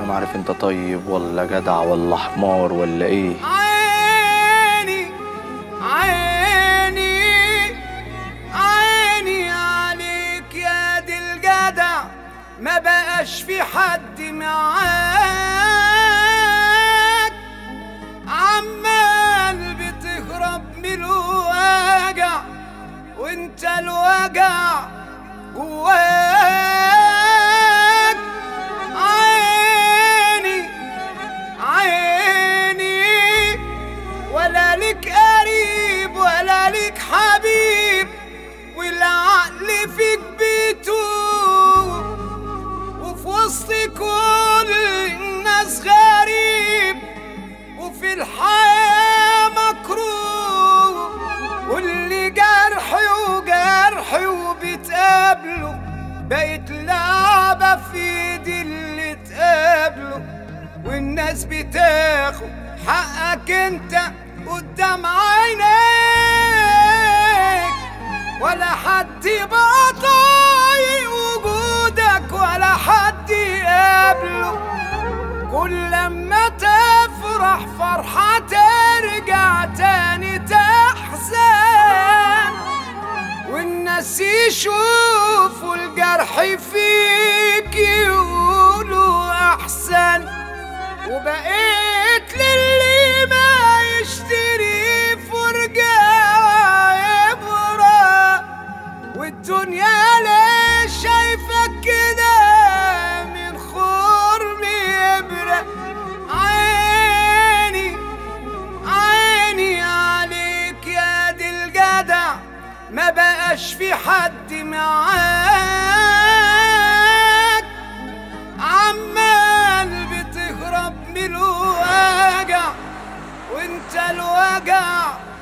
انا ما عارف انت طيب ولا جدع ولا حمار ولا ايه عيني عيني عيني عليك يا دي الجدع ما بقاش في حد معاك عمال بتهرب من الوجع وانت الوجع جواك عيني عيني ولا لك قريب ولا لك حبيب والعقل فيك بيتوه وفي وسط كل الناس غريب وفي الحياة مكروه واللي جرحي وجرحي وبتقابله بقت لعبة في ايدي اللي تقابله والناس بتاخد حقك انت قدام عينيك ولا حد يبقى طايق وجودك ولا حد يقابله كل لما تفرح فرحة ترجع تاني تحزن والناس يشوفوا الجرح فيك يقولوا أحسن وبقيت للي ما يشتري فرجة عبرة والدنيا ليه شايفك كده من خرم إبرة عيني عيني عليك يا دي الجدع ما بقاش في حد معاك عمال بتهرب من الوجع وانت الوجع